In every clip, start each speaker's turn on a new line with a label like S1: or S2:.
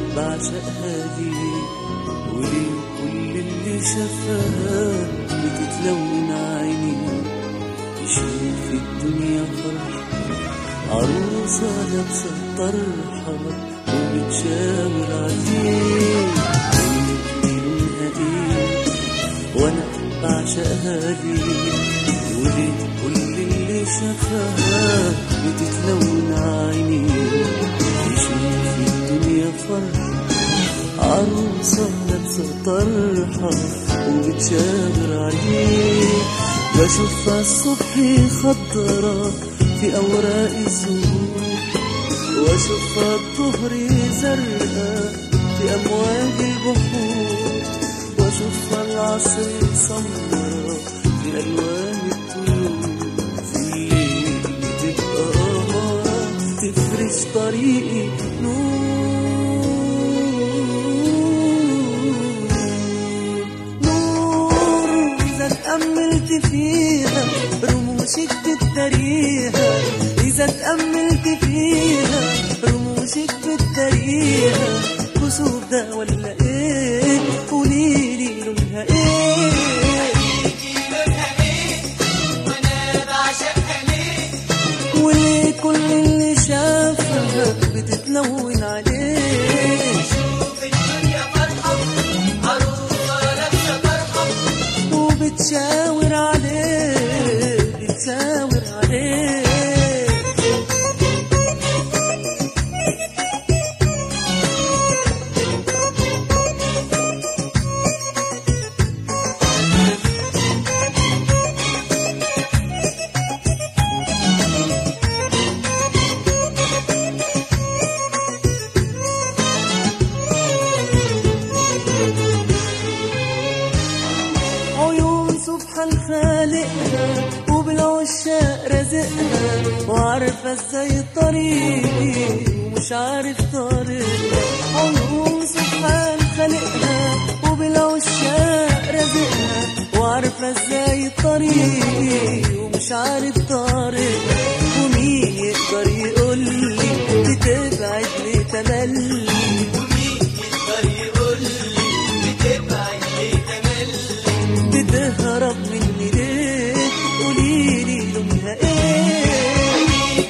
S1: بعشقها ليه وليه كل اللي شافها بتتلون عيني يشوف الدنيا فرحة عروسة لابسة طرحة وبتشاور عليه قالت لي لونها ايه وانا بعشقها ليه وليه كل اللي شافها بتتلون عيني يشوف الدنيا فرحة عروسة لابسة طرحة وبتشاور عليه بشوفها الصبح خضرة في أوراق الزهور وأشوفها الظهر زرقاء في أمواج البحور وأشوفها العصر سمرة في ألوان الطيور في الليل تبقى قمرة تفرش طريقي نور نور إذا تأملت فيها رموشك بتداريها إذا تأملت فيها رموشك بتداريها كسوف ده ولا إيه قوليلي لونها إيه وليه كل اللي شافها بتتلون عليه وبتشاور عليه بتشاور عليه عيون سبحان خالقها وبالعشاق رازقها وعارفة ازاي طريقي ومش عارف طريقها عيون سبحان خالقها وبالعشاق رازقها وعارفة ازاي طريقي ومش عارف طريقها ومين يقدر يقولي بتبعد ليه تملي بتهرب مني ليه قوليلي لونها ايه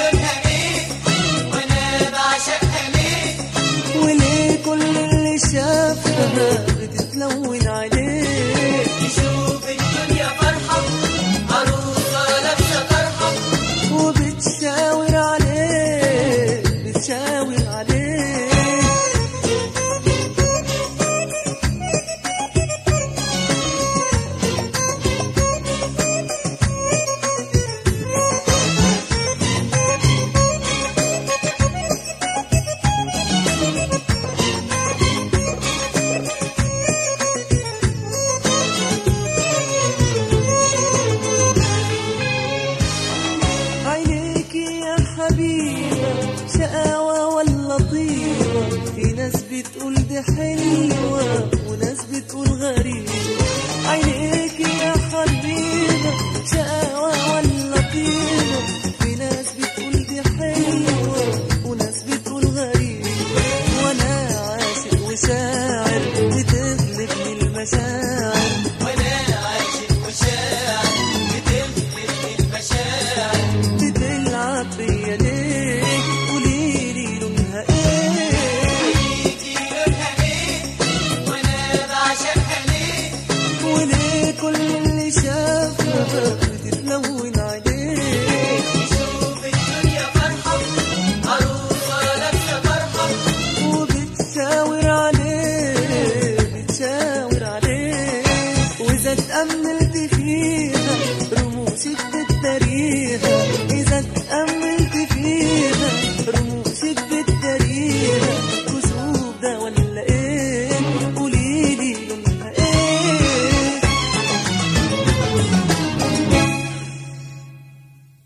S1: وليه كل اللي شافها بتتلون عليه وبتشاور عليه بتشاور عليه عينيكي يا حبيبة شقاوة ولا طيبة في ناس بتقول دي حلوة